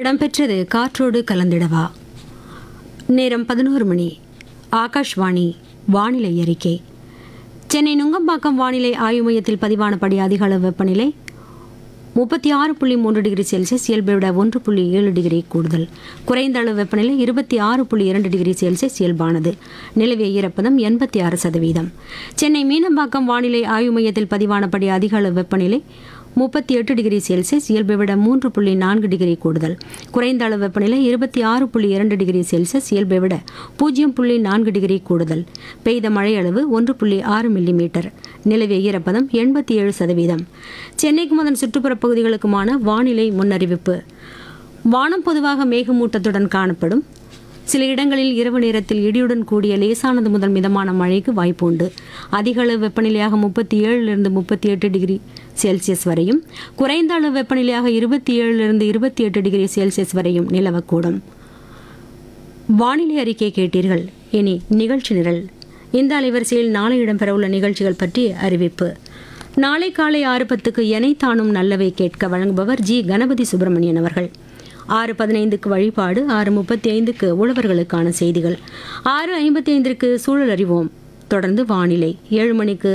இடம்பெற்றது காற்றோடு கலந்திடவா நேரம் பதினோரு மணி ஆகாஷ்வாணி வானிலை அறிக்கை சென்னை நுங்கம்பாக்கம் வானிலை ஆய்வு மையத்தில் பதிவானபடி அதிக அளவு வெப்பநிலை முப்பத்தி ஆறு புள்ளி மூன்று டிகிரி செல்சியஸ் இயல்பை விட ஒன்று புள்ளி ஏழு டிகிரி கூடுதல் குறைந்த அளவு வெப்பநிலை இருபத்தி ஆறு புள்ளி இரண்டு டிகிரி செல்சியஸ் இயல்பானது நிலவிய ஈரப்பதம் எண்பத்தி ஆறு சதவீதம் சென்னை மீனம்பாக்கம் வானிலை ஆய்வு மையத்தில் பதிவானபடி அதிக அளவு வெப்பநிலை முப்பத்தி எட்டு டிகிரி செல்சியஸ் இயல்பை விட மூன்று புள்ளி நான்கு டிகிரி கூடுதல் குறைந்த அளவு வெப்பநிலை இருபத்தி ஆறு புள்ளி இரண்டு டிகிரி செல்சியஸ் இயல்பை விட பூஜ்ஜியம் புள்ளி நான்கு டிகிரி கூடுதல் பெய்த மழை அளவு ஒன்று புள்ளி ஆறு மில்லிமீட்டர் நிலவிய ஈரப்பதம் எண்பத்தி ஏழு சதவீதம் சென்னைக்கும் அதன் சுற்றுப்புற பகுதிகளுக்குமான வானிலை முன்னறிவிப்பு வானம் பொதுவாக மேகமூட்டத்துடன் காணப்படும் சில இடங்களில் இரவு நேரத்தில் இடியுடன் கூடிய லேசானது முதல் மிதமான மழைக்கு வாய்ப்பு உண்டு அதிக அளவு வெப்பநிலையாக முப்பத்தி ஏழிலிருந்து முப்பத்தி எட்டு டிகிரி செல்சியஸ் வரையும் குறைந்த அளவு வெப்பநிலையாக இருபத்தி ஏழிலிருந்து இருபத்தி எட்டு டிகிரி செல்சியஸ் வரையும் நிலவக்கூடும் வானிலை அறிக்கை கேட்டீர்கள் இனி நிகழ்ச்சி நிரல் இந்த அலைவரிசையில் நாளை இடம்பெறவுள்ள நிகழ்ச்சிகள் பற்றி அறிவிப்பு நாளை காலை ஆறு பத்துக்கு எனை தானும் நல்லவை கேட்க வழங்குபவர் ஜி கணபதி சுப்பிரமணியன் அவர்கள் ஆறு பதினைந்துக்கு வழிபாடு ஆறு முப்பத்தி ஐந்துக்கு உழவர்களுக்கான செய்திகள் ஆறு ஐம்பத்தி ஐந்திற்கு சூழல் அறிவோம் தொடர்ந்து வானிலை ஏழு மணிக்கு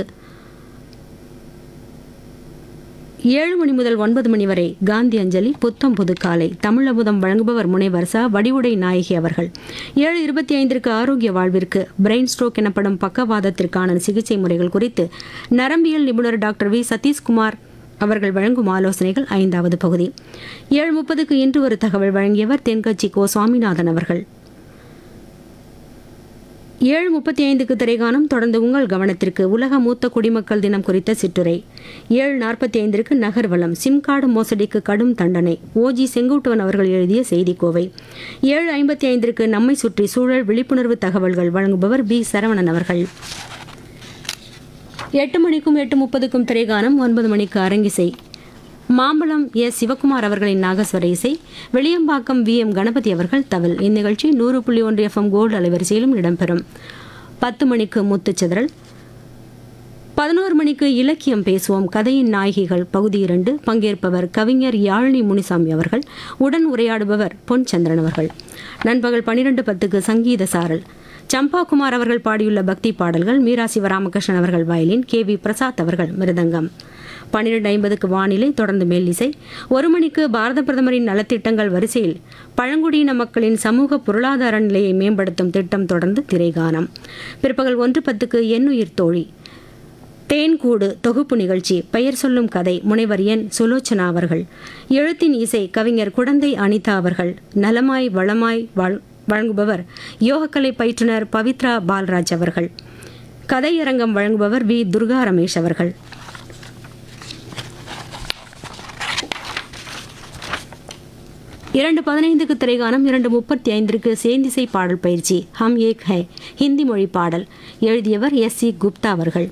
ஏழு மணி முதல் ஒன்பது மணி வரை காந்தி அஞ்சலி புத்தம் புது காலை தமிழமுதம் வழங்குபவர் முனைவர் ச வடிவுடை நாயகி அவர்கள் ஏழு இருபத்தி ஐந்திற்கு ஆரோக்கிய வாழ்விற்கு பிரெயின் ஸ்ட்ரோக் எனப்படும் பக்கவாதத்திற்கான சிகிச்சை முறைகள் குறித்து நரம்பியல் நிபுணர் டாக்டர் வி சதீஷ்குமார் அவர்கள் வழங்கும் ஆலோசனைகள் ஐந்தாவது பகுதி ஏழு முப்பதுக்கு இன்று ஒரு தகவல் வழங்கியவர் தென்கட்சி கோ சுவாமிநாதன் அவர்கள் ஏழு முப்பத்தி ஐந்துக்கு திரைகானம் தொடர்ந்து உங்கள் கவனத்திற்கு உலக மூத்த குடிமக்கள் தினம் குறித்த சிற்றுரை ஏழு நாற்பத்தி ஐந்திற்கு நகர்வலம் சிம் கார்டு மோசடிக்கு கடும் தண்டனை ஓஜி செங்குட்டுவன் அவர்கள் எழுதிய செய்திக்கோவை ஏழு ஐம்பத்தி ஐந்திற்கு நம்மை சுற்றி சூழல் விழிப்புணர்வு தகவல்கள் வழங்குபவர் பி சரவணன் அவர்கள் எட்டு மணிக்கும் எட்டு முப்பதுக்கும் திரைகானம் ஒன்பது மணிக்கு அரங்கிசை மாம்பழம் எஸ் சிவகுமார் அவர்களின் நாகஸ்வர இசை வெளியம்பாக்கம் வி எம் கணபதி அவர்கள் தவில் இந்நிகழ்ச்சி நூறு புள்ளி ஒன்று எஃப்எம் கோல்டு அலைவரிசையிலும் இடம்பெறும் பத்து மணிக்கு முத்துச்சிதறல் பதினோரு மணிக்கு இலக்கியம் பேசுவோம் கதையின் நாயகிகள் பகுதி இரண்டு பங்கேற்பவர் கவிஞர் யாழினி முனிசாமி அவர்கள் உடன் உரையாடுபவர் பொன் சந்திரன் அவர்கள் நண்பகல் பனிரெண்டு பத்துக்கு சங்கீத சாரல் சம்பா குமார் அவர்கள் பாடியுள்ள பக்தி பாடல்கள் மீரா சிவராமகிருஷ்ணன் அவர்கள் வயலின் கே வி பிரசாத் அவர்கள் மிருதங்கம் பன்னிரெண்டு ஐம்பதுக்கு வானிலை தொடர்ந்து மெல்லிசை ஒரு மணிக்கு பாரத பிரதமரின் நலத்திட்டங்கள் வரிசையில் பழங்குடியின மக்களின் சமூக பொருளாதார நிலையை மேம்படுத்தும் திட்டம் தொடர்ந்து திரைகானம் பிற்பகல் ஒன்று பத்துக்கு எண்ணுயிர் தோழி தேன்கூடு தொகுப்பு நிகழ்ச்சி பெயர் சொல்லும் கதை முனைவர் என் சுலோச்சனா அவர்கள் எழுத்தின் இசை கவிஞர் குடந்தை அனிதா அவர்கள் நலமாய் வளமாய் வாழ் வழங்குபவர் யோகக்கலை பயிற்றுனர் பவித்ரா பால்ராஜ் அவர்கள் கதையரங்கம் வழங்குபவர் வி துர்கா ரமேஷ் அவர்கள் இரண்டு பதினைந்துக்கு திரைகானம் இரண்டு முப்பத்தி ஐந்திற்கு சேந்திசை பாடல் பயிற்சி ஹம் ஏக் ஹை ஹிந்தி மொழி பாடல் எழுதியவர் எஸ் சி குப்தா அவர்கள்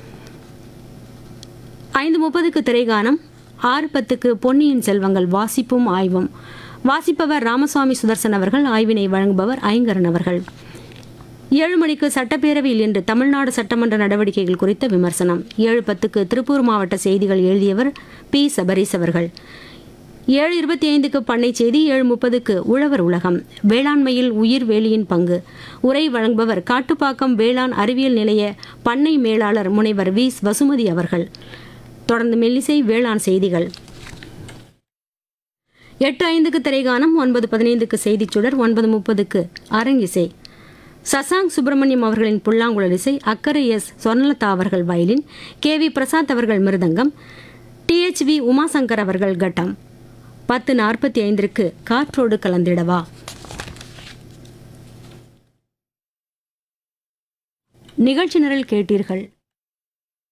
ஐந்து முப்பதுக்கு திரைகானம் ஆறு பத்துக்கு பொன்னியின் செல்வங்கள் வாசிப்பும் ஆய்வும் வாசிப்பவர் ராமசுவாமி சுதர்சன் அவர்கள் ஆய்வினை வழங்குபவர் ஐங்கரன் அவர்கள் ஏழு மணிக்கு சட்டப்பேரவையில் இன்று தமிழ்நாடு சட்டமன்ற நடவடிக்கைகள் குறித்த விமர்சனம் ஏழு பத்துக்கு திருப்பூர் மாவட்ட செய்திகள் எழுதியவர் பி சபரீஸ் அவர்கள் ஏழு இருபத்தி ஐந்துக்கு பண்ணை செய்தி ஏழு முப்பதுக்கு உழவர் உலகம் வேளாண்மையில் உயிர் வேலியின் பங்கு உரை வழங்குபவர் காட்டுப்பாக்கம் வேளாண் அறிவியல் நிலைய பண்ணை மேலாளர் முனைவர் வி வசுமதி அவர்கள் தொடர்ந்து மெல்லிசை வேளாண் செய்திகள் எட்டு ஐந்துக்கு திரைகானம் ஒன்பது பதினைந்துக்கு செய்திச் சுடர் ஒன்பது முப்பதுக்கு அரங்கிசை சசாங் சுப்பிரமணியம் அவர்களின் புல்லாங்குழல் இசை அக்கறை எஸ் சொர்ணலதா அவர்கள் வயலின் கே வி பிரசாத் அவர்கள் மிருதங்கம் டிஎச்வி உமாசங்கர் அவர்கள் கட்டம் பத்து நாற்பத்தி ஐந்திற்கு காற்றோடு கலந்திடவா நிகழ்ச்சி நிரல் கேட்டீர்கள்